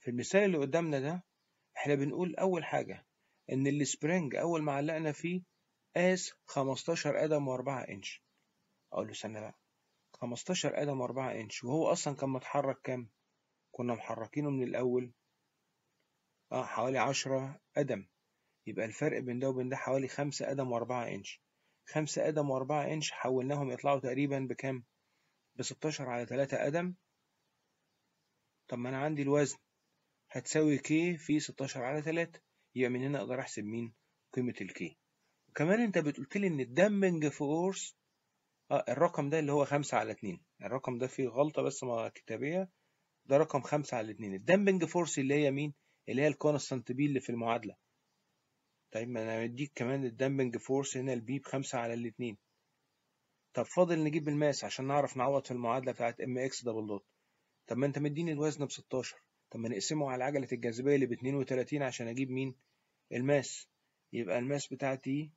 في المثال اللي قدامنا ده احنا بنقول اول حاجه ان السبرينج اول ما علقنا فيه قاس 15 قدم و4 انش اقول له استنى بقى 15 قدم و4 انش وهو اصلا كان متحرك كام كنا محركينه من الاول اه حوالي 10 قدم يبقى الفرق بين ده وبين ده حوالي 5 قدم و4 انش 5 قدم و4 انش حولناهم يطلعوا تقريبا بكام ب 16 على 3 قدم طب ما انا عندي الوزن هتساوي كي في 16 على 3 يبقى من هنا اقدر احسب مين قيمة الكي وكمان انت بتقولت لي ان الدامبنج فورس اه الرقم ده اللي هو 5 على 2 الرقم ده فيه غلطة بس ما كتابية ده رقم 5 على 2 الدامبنج فورس اللي هي مين اللي هي الكونستانت بي اللي في المعادلة طيب ما انا مديك كمان الدامبنج فورس هنا البي بخمسة على الاتنين طب فاضل نجيب الماس عشان نعرف نعوض في المعادلة بتاعت ام اكس دبل دوت طب ما انت مديني الوزن ب 16 طب ما نقسمه على عجلة الجاذبية اللي ب 32 عشان اجيب مين الماس يبقى الماس بتاعتي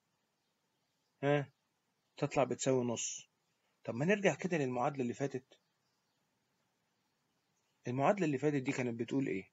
ها تطلع بتساوي نص طب ما نرجع كده للمعادلة اللي فاتت المعادلة اللي فاتت دي كانت بتقول ايه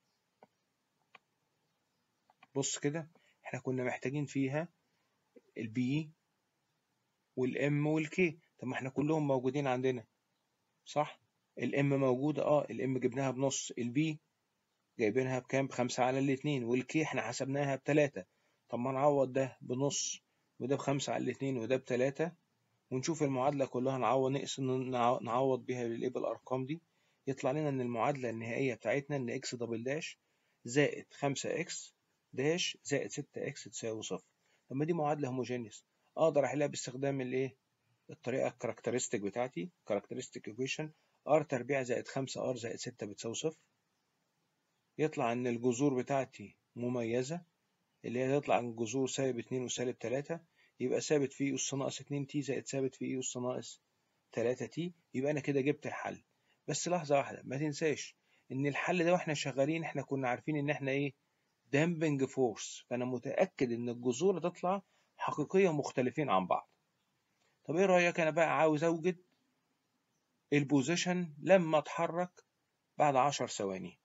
بص كده احنا كنا محتاجين فيها البي والام والكي طب ما احنا كلهم موجودين عندنا صح الام موجودة اه الام جبناها بنص البي جايبينها بكام بخمسة على الاتنين والكي احنا حسبناها بتلاتة طب ما نعوض ده بنص وده بخمسة على الاتنين وده بتلاتة ونشوف المعادلة كلها نعوض نقسم نعوض بيها بالايه بالارقام دي يطلع لنا ان المعادلة النهائية بتاعتنا ان اكس دبل داش زائد خمسة اكس داش زائد ستة اكس تساوي صفر طب ما دي معادلة هوموجينيوس اقدر احلها باستخدام الايه الطريقة الكاركترستيك بتاعتي كاركترستيك ايكويشن ار تربيع زائد خمسة ار زائد ستة بتساوي صفر يطلع ان الجذور بتاعتي مميزة اللي هي تطلع عن جذور سالب اتنين وسالب تلاتة يبقى ثابت في أس ناقص اتنين تي زائد ثابت في أس ناقص تلاتة تي يبقى أنا كده جبت الحل بس لحظة واحدة ما تنساش إن الحل ده وإحنا شغالين إحنا كنا عارفين إن إحنا إيه دامبنج فورس فأنا متأكد إن الجذور هتطلع حقيقية مختلفين عن بعض طب إيه رأيك أنا بقى عاوز أوجد البوزيشن لما أتحرك بعد عشر ثواني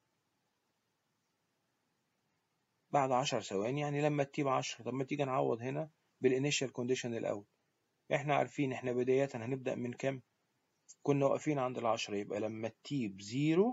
بعد عشر ثواني يعني لما تجيب عشرة طب ما تيجي نعوض هنا بالانيشال كونديشن الأول احنا عارفين احنا بداية هنبدأ من كام كنا واقفين عند العشرة يبقى لما التيب زيرو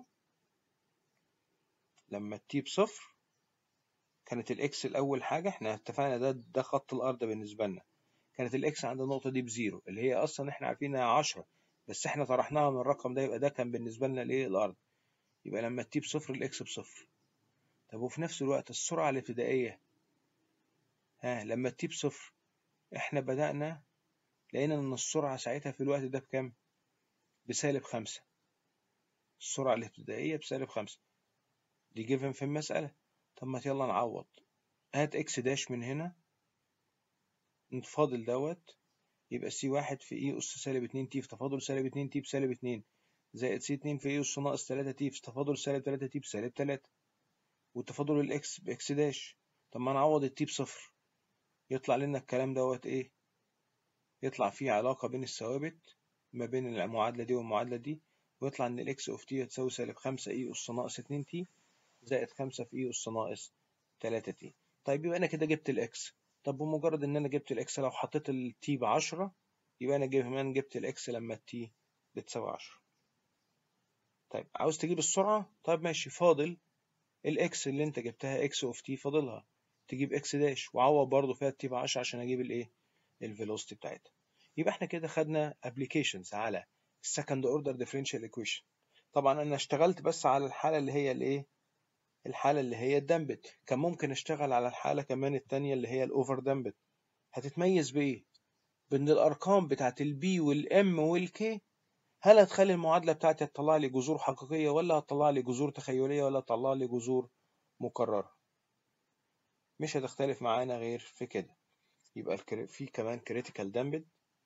لما التيب صفر كانت الاكس الأول حاجة احنا اتفقنا ده ده خط الأرض بالنسبة لنا كانت الاكس عند النقطة دي بزيرو اللي هي أصلا احنا عارفين انها عشرة بس احنا طرحناها من الرقم ده يبقى ده كان بالنسبة لنا الايه الأرض يبقى لما التيب صفر الاكس بصفر طب وفي نفس الوقت السرعة الابتدائية ها لما التيب صفر احنا بدأنا لقينا ان السرعة ساعتها في الوقت ده بكام بسالب خمسة السرعة الابتدائية بسالب خمسة دي جيفن في المسألة طب ما يلا نعوض هات اكس داش من هنا نتفاضل دوت يبقى سي واحد في اي اس سالب اتنين تي في تفاضل سالب اتنين تي بسالب اتنين زائد سي اتنين في اي اس ناقص تلاتة تي في تفاضل سالب تلاتة تي بسالب تلاتة وتفاضل الاكس باكس داش طب ما نعوض التي بصفر يطلع لنا الكلام دوت ايه يطلع فيه علاقة بين الثوابت ما بين المعادلة دي والمعادلة دي ويطلع ان الاكس اوف تي هتساوي سالب خمسة اي اس ناقص اتنين تي زائد خمسة في اي اس ناقص تلاتة تي طيب يبقى انا كده جبت الاكس طب بمجرد ان انا جبت الاكس لو حطيت التي بعشرة يبقى انا كمان جبت الاكس لما التي بتساوي عشرة طيب عاوز تجيب السرعة طيب ماشي فاضل الاكس اللي انت جبتها اكس اوف تي فاضلها تجيب اكس داش وعوض برضه فيها التي بعشرة عشان اجيب الايه الفيلوسيتي بتاعتها يبقى احنا كده خدنا ابلكيشنز على السكند اوردر ديفرنشال ايكويشن طبعا انا اشتغلت بس على الحاله اللي هي الايه الحاله اللي هي الدمبت كان ممكن اشتغل على الحاله كمان التانية اللي هي الاوفر دمبت هتتميز بايه بان الارقام بتاعت البي والام والكي هل هتخلي المعادله بتاعتي تطلع لي جذور حقيقيه ولا هتطلع لي جذور تخيليه ولا هتطلع لي جذور مكرره مش هتختلف معانا غير في كده يبقى في كمان كريتيكال دامبد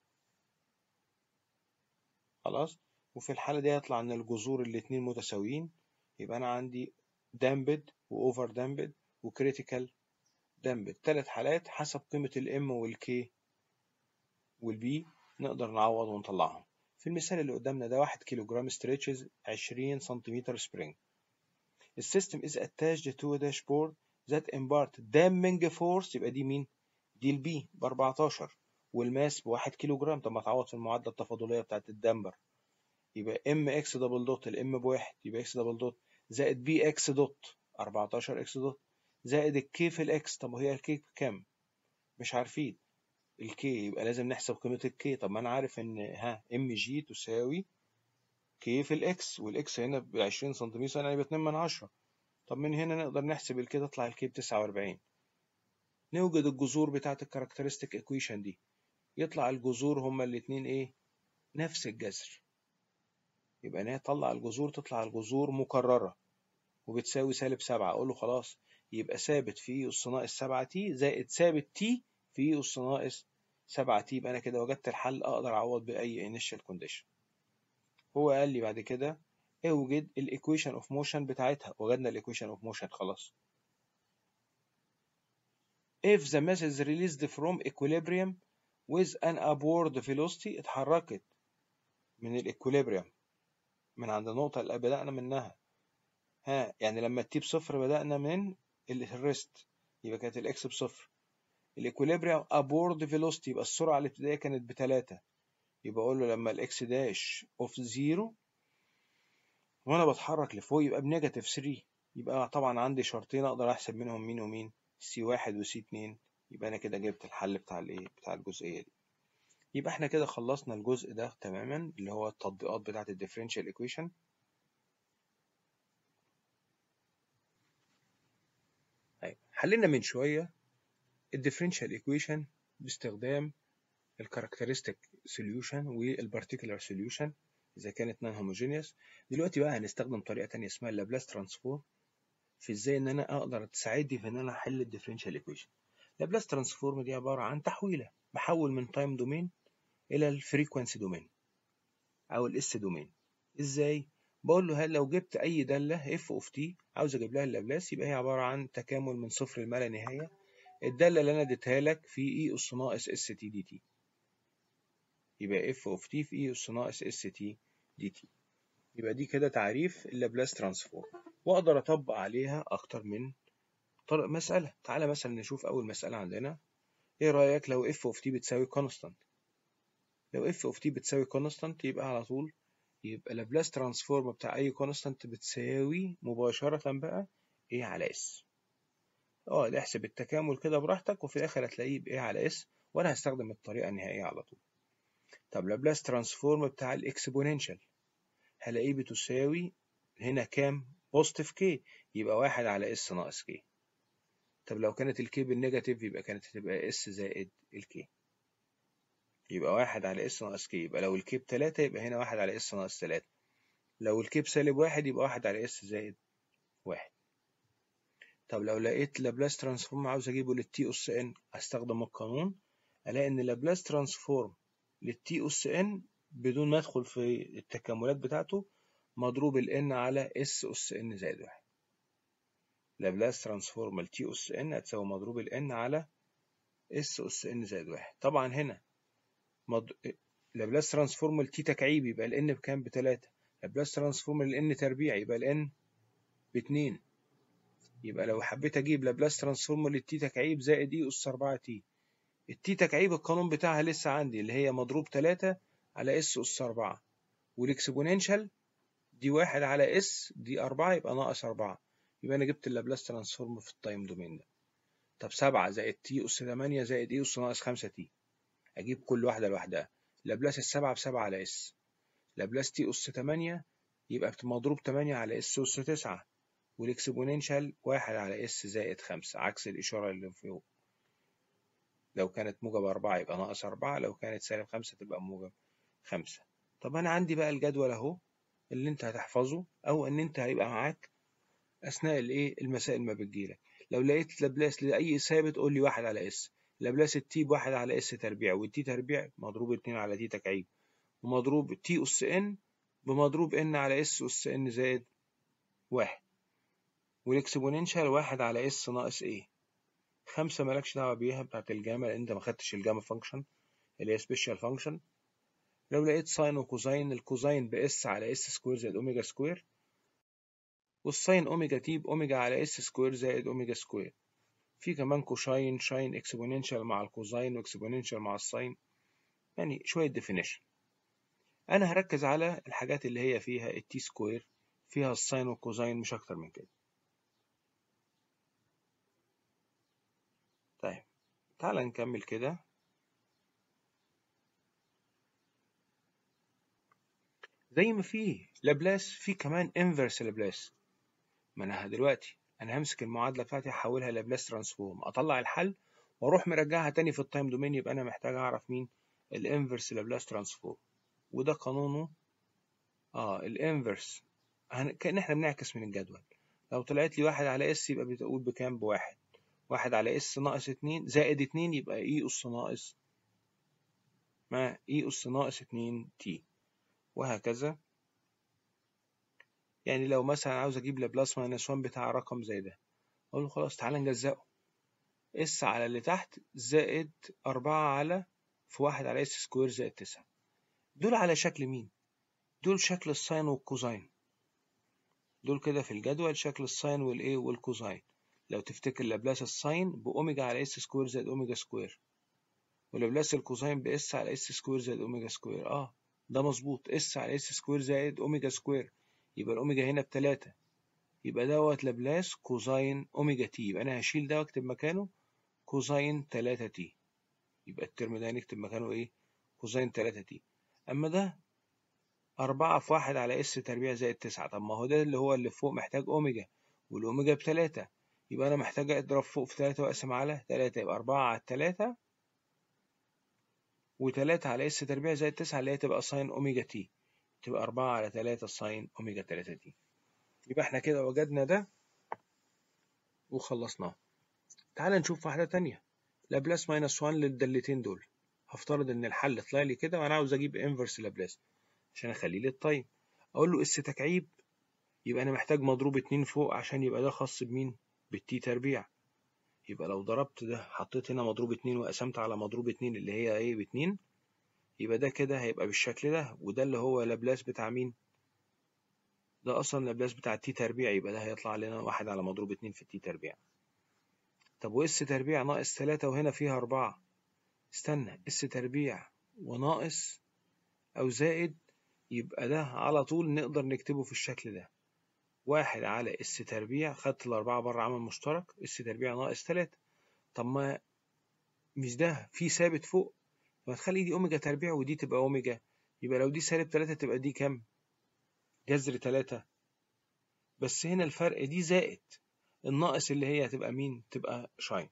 خلاص وفي الحالة دي هيطلع ان الجذور الاتنين متساويين يبقى انا عندي دامبد واوفر دامبد وكريتيكال دامبد ثلاث حالات حسب قيمة الام والكي والبي نقدر نعوض ونطلعهم في المثال اللي قدامنا ده واحد كيلو جرام ستريتشز 20 سنتيمتر سبرينج السيستم is attached to a dashboard that impart damping force يبقى دي مين؟ دي البي ب 14 والماس ب 1 كيلو جرام طب ما تعوض في المعادله التفاضليه بتاعت الدمبر يبقى ام اكس دبل دوت الام بواحد يبقى اكس دبل دوت زائد بي اكس دوت 14 اكس دوت زائد الكي في الاكس طب وهي الكي بكام؟ مش عارفين الكي يبقى لازم نحسب قيمة الكي طب ما انا عارف ان ها ام جي تساوي كي في الاكس والاكس هنا ب 20 سنتيمتر يعني ب 2 من 10 طب من هنا نقدر نحسب الكي تطلع الكي ب 49 نوجد الجذور بتاعة الكاركترستيك ايكويشن دي يطلع الجذور هما الاتنين ايه نفس الجذر يبقى انا طلع الجذور تطلع الجذور مكررة وبتساوي سالب سبعة اقول له خلاص يبقى ثابت في اس ناقص 7 تي زائد ثابت تي في اس ناقص 7 تي يبقى انا كده وجدت الحل اقدر اعوض باي انيشال كونديشن هو قال لي بعد كده اوجد الايكويشن اوف موشن بتاعتها وجدنا الايكويشن اوف موشن خلاص if the mass is released from equilibrium with an upward velocity اتحركت من الايكوليبريم من عند النقطة اللي بدأنا منها ها يعني لما التي بصفر بدأنا من الريست يبقى كانت الاكس بصفر الايكوليبريم ابورد فيلوستي يبقى السرعة الابتدائية كانت بتلاتة يبقى أقول له لما الإكس داش أوف زيرو وأنا بتحرك لفوق يبقى بنيجاتيف 3 يبقى طبعا عندي شرطين أقدر أحسب منهم مين ومين سي واحد وسي اتنين يبقى أنا كده جبت الحل بتاع الإيه بتاع الجزئية دي يبقى إحنا كده خلصنا الجزء ده تماما اللي هو التطبيقات بتاعة الديفرنشال إيكويشن طيب حلينا من شوية الديفرنشال إيكويشن باستخدام الكاركترستيك سوليوشن والبارتيكولار سوليوشن اذا كانت نون هوموجينيوس دلوقتي بقى هنستخدم طريقه تانية اسمها اللابلاس ترانسفورم في ازاي ان انا اقدر تساعدني في ان انا احل الديفرنشال ايكويشن اللابلاس ترانسفورم دي عباره عن تحويله بحول من تايم دومين الى الفريكوانسي دومين او الاس دومين ازاي بقول له هل لو جبت اي داله اف اوف تي عاوز اجيب لها اللابلاس يبقى هي عباره عن تكامل من صفر لما لا نهايه الداله اللي انا اديتها لك في اي اس ناقص اس تي دي تي يبقى اف اوف تي في اي اس ناقص اس تي دي تي يبقى دي كده تعريف اللابلاس ترانسفورم واقدر اطبق عليها اكتر من طرق مسألة تعالى مثلا نشوف اول مسألة عندنا ايه رأيك لو اف اوف تي بتساوي كونستانت لو اف اوف تي بتساوي كونستانت يبقى على طول يبقى لابلاس ترانسفورم بتاع اي كونستانت بتساوي مباشرة بقى ايه على اس اه احسب التكامل كده براحتك وفي الاخر هتلاقيه بايه على اس وانا هستخدم الطريقة النهائية على طول طب لابلاس ترانسفورم بتاع الاكسبوننشال هلاقيه بتساوي هنا كام بوزيتيف كي يبقى واحد على اس ناقص كي طب لو كانت الكي بالنيجاتيف يبقى كانت هتبقى اس زائد الكي يبقى واحد على اس ناقص كي يبقى لو الكي بتلاتة يبقى هنا واحد على اس ناقص تلاتة لو الكي بسالب واحد يبقى واحد على اس زائد واحد طب لو لقيت لابلاس ترانسفورم عاوز اجيبه للتي اس ان استخدم القانون الاقي ان لابلاس ترانسفورم للتي اس ان بدون ما ادخل في التكاملات بتاعته مضروب ال n على اس اس ان زائد واحد لابلاس ترانسفورم التي اس ان هتساوي مضروب ال n على اس اس ان زائد واحد طبعا هنا مض... لابلاس ترانسفورم التي تكعيب يبقى ال n بكام بتلاتة لابلاس ترانسفورم ال n تربيع يبقى ال n باتنين يبقى لو حبيت اجيب لابلاس ترانسفورم للتي تكعيب زائد اي اس 4 تي التي تكعيب القانون بتاعها لسه عندي اللي هي مضروب 3 على اس اس 4 والاكسبوننشال دي واحد على اس دي 4 يبقى ناقص 4 يبقى انا جبت اللابلاس ترانسفورم في التايم دومين ده طب 7 زائد تي اس 8 زائد اي اس ناقص 5 تي اجيب كل واحده لوحدها لابلاس السبعة بسبعة على اس لابلاس تي اس 8 يبقى مضروب 8 على اس اس 9 والاكسبوننشال واحد على اس زائد 5 عكس الاشاره اللي فوق لو كانت موجب أربعة يبقى ناقص أربعة لو كانت سالب خمسة تبقى موجب خمسة طب أنا عندي بقى الجدول أهو اللي أنت هتحفظه أو إن أنت هيبقى معاك أثناء الإيه المسائل ما بتجيلك لو لقيت لابلاس لأي ثابت قول لي واحد على اس لابلاس التي بواحد على اس تربيع والتي تربيع مضروب اتنين على تي تكعيب ومضروب تي أس إن بمضروب إن على اس أس إن زائد واحد والإكسبوننشال واحد على اس ناقص إيه خمسة مالكش دعوة بيها بتاعت الجاما لأن أنت ما خدتش الجاما فانكشن اللي هي سبيشال فانكشن لو لقيت ساين وكوزاين الكوزاين بإس على إس سكوير زائد أوميجا سكوير والساين اوميجا تي باوميجا على اس سكوير زائد اوميجا سكوير في كمان كوشاين شاين اكسبوننشال مع الكوزاين واكسبوننشال مع الساين يعني شوية ديفينيشن انا هركز على الحاجات اللي هي فيها التي سكوير فيها الساين والكوزاين مش اكتر من كده طيب تعال نكمل كده زي ما في لابلاس في كمان انفرس لابلاس ما انا دلوقتي انا همسك المعادله بتاعتي احولها لابلاس ترانسفورم اطلع الحل واروح مرجعها تاني في التايم دومين يبقى انا محتاج اعرف مين الانفرس لابلاس ترانسفورم وده قانونه اه الانفرس كان احنا بنعكس من الجدول لو طلعت لي واحد على اس يبقى بتقول بكام بواحد واحد على اس ناقص اتنين زائد اتنين يبقى اي اس ناقص ما اي اس ناقص اتنين تي وهكذا يعني لو مثلا عاوز اجيب لابلاس ماينس 1 بتاع رقم زي ده اقول له خلاص تعالى نجزأه اس على اللي تحت زائد أربعة على في واحد على اس سكوير زائد تسعة دول على شكل مين؟ دول شكل الساين والكوزاين دول كده في الجدول شكل الساين والايه والكوزاين لو تفتكر لابلاس الساين بأوميجا على اس سكوير زائد أوميجا سكوير ولابلاس الكوزاين بإس على اس سكوير زائد أوميجا سكوير اه ده مظبوط اس على اس سكوير زائد أوميجا سكوير يبقى الأوميجا هنا بتلاتة يبقى دوت لابلاس كوزاين أوميجا تي يبقى أنا هشيل ده وأكتب مكانه كوزاين تلاتة تي يبقى الترم ده هنكتب مكانه إيه كوزاين تلاتة تي أما ده أربعة في واحد على اس تربيع زائد تسعة طب ما هو ده اللي هو اللي فوق محتاج أوميجا والأوميجا بتلاتة يبقى أنا محتاج أضرب فوق في تلاتة وأقسم على تلاتة يبقى أربعة على التلاتة وتلاتة على اس تربيع زائد تسعة اللي هي تبقى ساين أوميجا تي تبقى أربعة على تلاتة ساين أوميجا تلاتة تي يبقى احنا كده وجدنا ده وخلصناه تعال نشوف واحدة تانية لابلاس ماينس 1 للدالتين دول هفترض ان الحل طلع لي كده وانا عاوز اجيب انفرس لابلاس عشان اخليه لي التايم اقول له اس تكعيب يبقى انا محتاج مضروب اتنين فوق عشان يبقى ده خاص بمين بالتي تربيع يبقى لو ضربت ده حطيت هنا مضروب اتنين وقسمت على مضروب اتنين اللي هي ايه باتنين يبقى ده كده هيبقى بالشكل ده وده اللي هو لابلاس بتاع مين ده اصلا لابلاس بتاع التي تربيع يبقى ده هيطلع لنا واحد على مضروب اتنين في التي تربيع طب واس تربيع ناقص تلاتة وهنا فيها أربعة استنى اس تربيع وناقص أو زائد يبقى ده على طول نقدر نكتبه في الشكل ده واحد على اس تربيع خدت الأربعة بره عامل مشترك اس تربيع ناقص تلاتة طب ما مش ده في ثابت فوق ما تخلي دي أوميجا تربيع ودي تبقى أوميجا يبقى لو دي سالب تلاتة تبقى دي كام؟ جذر تلاتة بس هنا الفرق دي زائد الناقص اللي هي هتبقى مين؟ تبقى شاين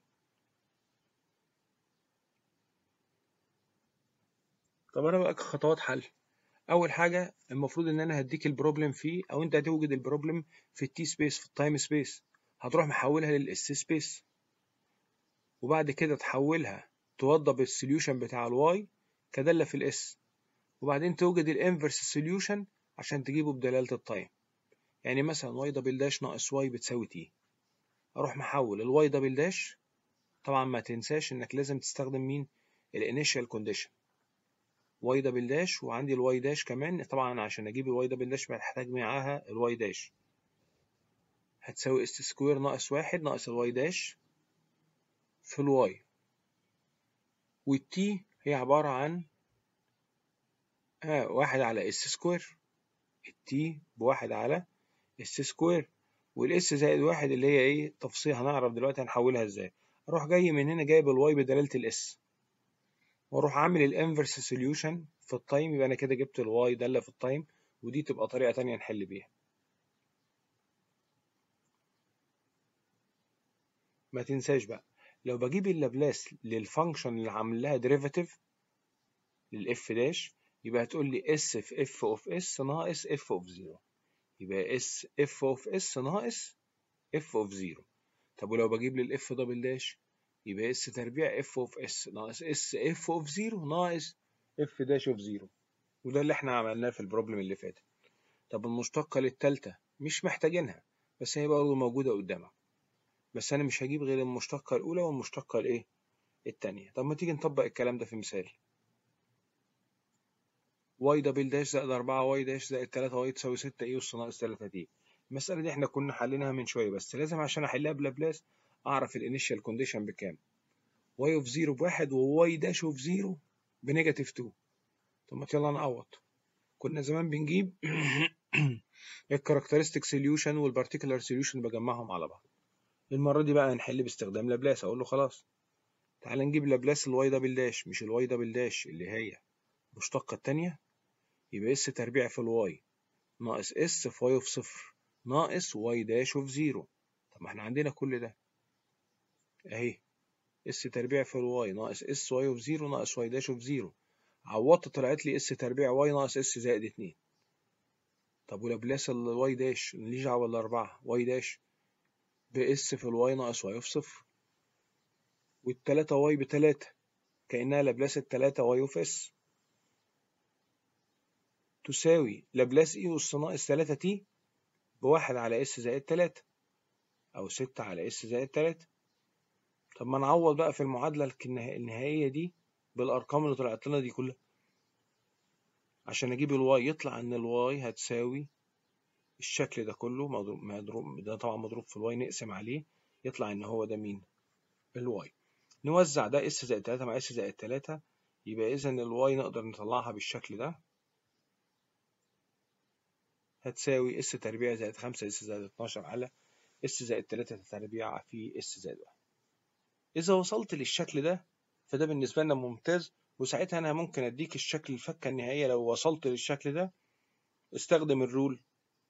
طب أنا بقى خطوات حل أول حاجة المفروض إن أنا هديك البروبلم فيه أو أنت هتوجد البروبلم في التي سبيس في التايم سبيس هتروح محولها للإس سبيس وبعد كده تحولها توضب السوليوشن بتاع الواي كدالة في الإس وبعدين توجد الانفرس سوليوشن عشان تجيبه بدلالة التايم يعني مثلا واي دبل داش ناقص واي بتساوي تي اروح محول الواي دبل داش طبعا ما تنساش انك لازم تستخدم مين الانيشال كونديشن واي دبل داش وعندي الواي داش كمان طبعا عشان اجيب الواي دبل داش محتاج معاها الواي داش هتساوي اس سكوير ناقص واحد ناقص الواي داش في الواي والتي هي عبارة عن آه واحد على اس سكوير التي بواحد على اس سكوير والاس زائد واحد اللي هي ايه تفصيل هنعرف دلوقتي هنحولها ازاي اروح جاي من هنا جايب الواي بدلالة الاس واروح عامل الانفرس سوليوشن في التايم يبقى انا كده جبت الواي دالة في التايم ودي تبقى طريقة تانية نحل بيها ما تنساش بقى لو بجيب اللابلاس للفانكشن اللي عامل لها ديريفاتيف للاف داش يبقى هتقول لي اس في اف اوف اس ناقص اف اوف زيرو يبقى اس اف اوف اس ناقص اف اوف زيرو طب ولو بجيب للاف دبل داش يبقى اس تربيع اف اوف اس ناقص اس اف اوف زيرو ناقص اف داش اوف زيرو وده اللي احنا عملناه في البروبلم اللي فاتت طب المشتقة للتالتة مش محتاجينها بس هي برضه موجودة قدامك بس انا مش هجيب غير المشتقة الاولى والمشتقة الايه التانية طب ما تيجي نطبق الكلام ده في مثال واي دبل داش زائد 4 واي داش زائد 3 واي تساوي 6 اي اس ناقص 3 تي المسألة دي احنا كنا حليناها من شوية بس لازم عشان احلها بلابلاس اعرف الانيشال كونديشن بكام واي اوف زيرو بواحد وواي داش اوف زيرو بنيجاتيف 2 طب ما يلا نعوض كنا زمان بنجيب الكاركترستيك سوليوشن والبارتيكولار سوليوشن بجمعهم على بعض المرة دي بقى هنحل باستخدام لابلاس اقول له خلاص تعال نجيب لابلاس الواي دبل داش مش الواي دبل داش اللي هي المشتقة التانية يبقى اس تربيع في الواي ناقص اس في واي اوف صفر ناقص واي داش اوف زيرو طب ما احنا عندنا كل ده اهي اس تربيع في الواي ناقص اس واي اوف زيرو ناقص واي داش اوف زيرو عوضت طلعت لي اس تربيع واي ناقص اس زائد اتنين طب ولابلاس الواي داش ماليش دعوة بالأربعة واي داش بإس في الواي ناقص واي في صفر والتلاتة واي بتلاتة كأنها لابلاس التلاتة واي في اس تساوي لابلاس اي أس ناقص تلاتة تي بواحد على اس زائد تلاتة أو ستة على اس زائد تلاتة طب ما نعوض بقى في المعادلة النهائية دي بالأرقام اللي طلعت لنا دي كلها عشان أجيب الواي يطلع إن الواي هتساوي الشكل ده كله مضروب مضروب ده طبعا مضروب في الواي نقسم عليه يطلع إن هو ده مين؟ الواي نوزع ده اس زائد تلاتة مع اس زائد تلاتة يبقى إذا الواي نقدر نطلعها بالشكل ده هتساوي اس تربيع زائد خمسة اس زائد اتناشر على اس زائد تلاتة تربيع في اس زائد واحد إذا وصلت للشكل ده فده بالنسبة لنا ممتاز وساعتها أنا ممكن أديك الشكل الفكة النهائية لو وصلت للشكل ده استخدم الرول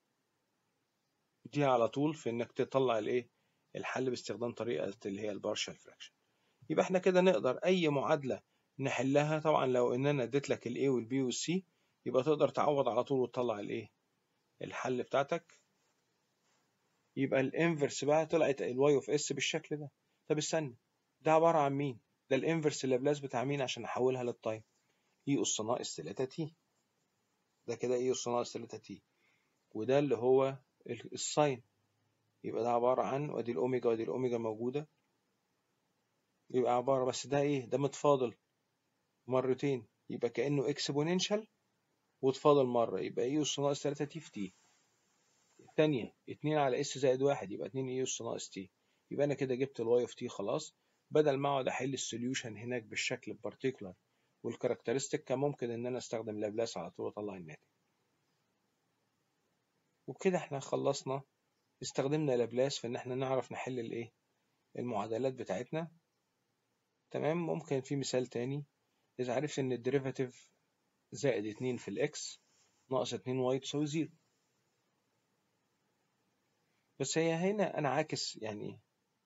دي على طول في إنك تطلع الإيه الحل باستخدام طريقة اللي هي البارشال فراكشن يبقى إحنا كده نقدر أي معادلة نحلها طبعا لو إن أنا اديت لك الA والB والC يبقى تقدر تعوض على طول وتطلع الإيه الحل بتاعتك يبقى الانفرس بقى طلعت الواي اوف اس بالشكل ده طب استنى ده عبارة عن مين؟ ده الانفرس لابلاس بتاع مين عشان احولها للتايم اي اس ناقص 3 تي ده كده اي اس ناقص 3 تي وده اللي هو الساين يبقى ده عبارة عن وادي الاوميجا وادي الاوميجا موجودة يبقى عبارة بس ده ايه ده متفاضل مرتين يبقى كأنه اكسبوننشال وتفاضل مرة يبقى اي اس ناقص 3 تي في تي الثانية 2 على اس زائد 1 يبقى 2 اي اس ناقص تي يبقى انا كده جبت الواي اوف تي خلاص بدل ما اقعد احل السوليوشن هناك بالشكل البارتيكولار والكاركترستيك كان ممكن ان انا استخدم لابلاس على طول واطلع الناتج وبكده احنا خلصنا استخدمنا لابلاس في ان احنا نعرف نحل الايه المعادلات بتاعتنا تمام ممكن في مثال تاني اذا عرفت ان الديريفاتيف زائد اتنين في الاكس ناقص اتنين واي تساوي زيرو بس هي هنا انا عاكس يعني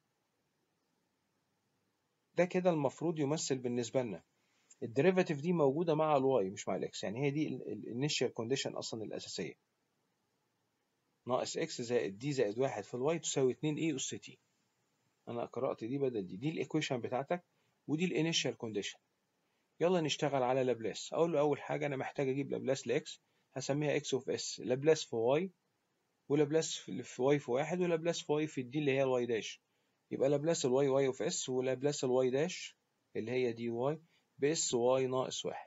ده كده المفروض يمثل بالنسبة لنا الديريفاتيف دي موجودة مع الواي مش مع الاكس يعني هي دي الانيشال كونديشن اصلا الاساسية ناقص اكس زائد دي زائد واحد في الواي تساوي 2 اي اس تي انا قرأت دي بدل دي دي الايكويشن بتاعتك ودي الانيشال كونديشن يلا نشتغل على لابلاس اقول له اول حاجة انا محتاج اجيب لابلاس لاكس هسميها اكس اوف اس لابلاس في واي ولابلاس في واي في واحد ولابلاس في واي في الدي اللي هي الواي داش يبقى لابلاس الواي واي اوف اس ولابلاس الواي داش اللي هي دي واي باس واي ناقص واحد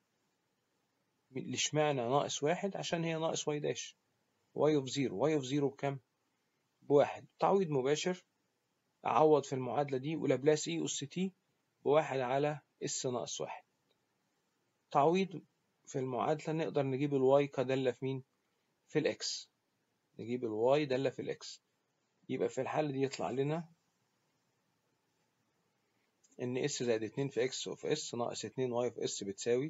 اشمعنى ناقص واحد عشان هي ناقص واي داش واي اوف زيرو واي اوف زيرو بكام بواحد تعويض مباشر اعوض في المعادلة دي ولابلاس اي اس تي بواحد على اس ناقص واحد تعويض في المعادلة نقدر نجيب الواي كدالة في مين في الاكس نجيب الواي دالة في الاكس يبقى في الحالة دي يطلع لنا ان اس زائد اتنين في اكس اوف اس ناقص اتنين واي في اس بتساوي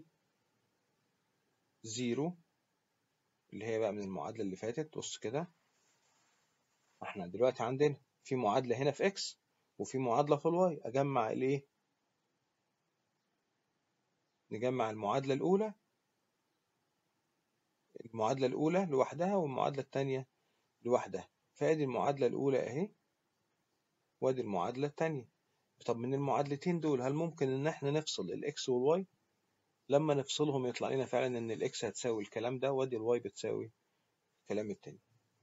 زيرو اللي هي بقى من المعادلة اللي فاتت بص كده احنا دلوقتي عندنا في معادلة هنا في اكس وفي معادلة في الواي اجمع الايه نجمع المعادلة الأولى المعادلة الأولى لوحدها والمعادلة التانية لوحدها فادي المعادلة الأولى أهي وادي المعادلة التانية طب من المعادلتين دول هل ممكن إن إحنا نفصل الإكس والواي؟ لما نفصلهم يطلع لنا فعلا إن الإكس هتساوي الكلام ده وادي الواي بتساوي الكلام التاني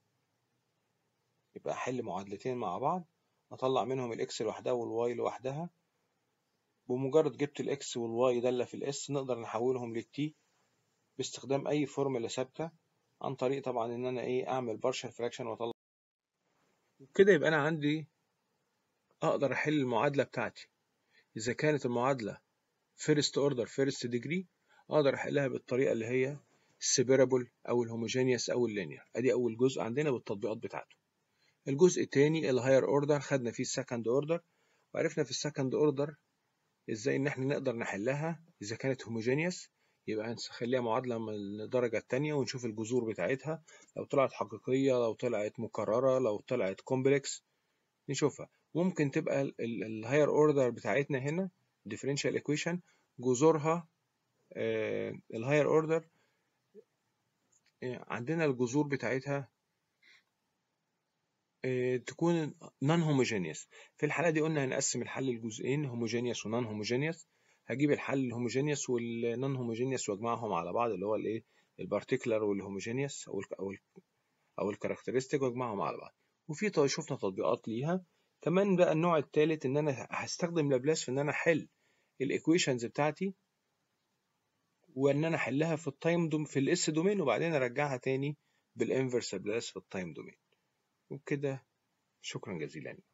يبقى أحل معادلتين مع بعض أطلع منهم الإكس لوحدها والواي لوحدها بمجرد جبت الإكس والواي دالة في الإس نقدر نحولهم للتي باستخدام أي فورمولا ثابتة عن طريق طبعا ان انا ايه اعمل بارشل فراكشن واطلع كده يبقى انا عندي اقدر احل المعادله بتاعتي اذا كانت المعادله فيرست اوردر فيرست ديجري اقدر احلها بالطريقه اللي هي السيبرابل او الهوموجينيوس او اللينير ادي اول جزء عندنا بالتطبيقات بتاعته الجزء الثاني الهاير اوردر خدنا فيه السكند اوردر وعرفنا في السكند اوردر ازاي ان احنا نقدر نحلها اذا كانت هوموجينيوس يبقى هنخليها معادله من الدرجه الثانيه ونشوف الجذور بتاعتها لو طلعت حقيقيه لو طلعت مكرره لو طلعت كومبلكس نشوفها ممكن تبقى الهاير اوردر بتاعتنا هنا differential equation جذورها الهاير اوردر عندنا الجذور بتاعتها تكون نون هوموجينيوس في الحاله دي قلنا هنقسم الحل لجزئين هوموجينيوس ونون هوموجينيوس هجيب الحل الهوموجينيوس والنون هوموجينيوس واجمعهم على بعض اللي هو الايه البارتيكولار والهوموجينيوس او ال او ال او الكاركترستيك واجمعهم على بعض وفي شفنا تطبيقات ليها كمان بقى النوع الثالث ان انا هستخدم لابلاس في ان انا احل الايكويشنز بتاعتي وان انا احلها في التايم دوم في الاس دومين وبعدين ارجعها تاني بالانفرس لابلاس في التايم دومين وبكده شكرا جزيلا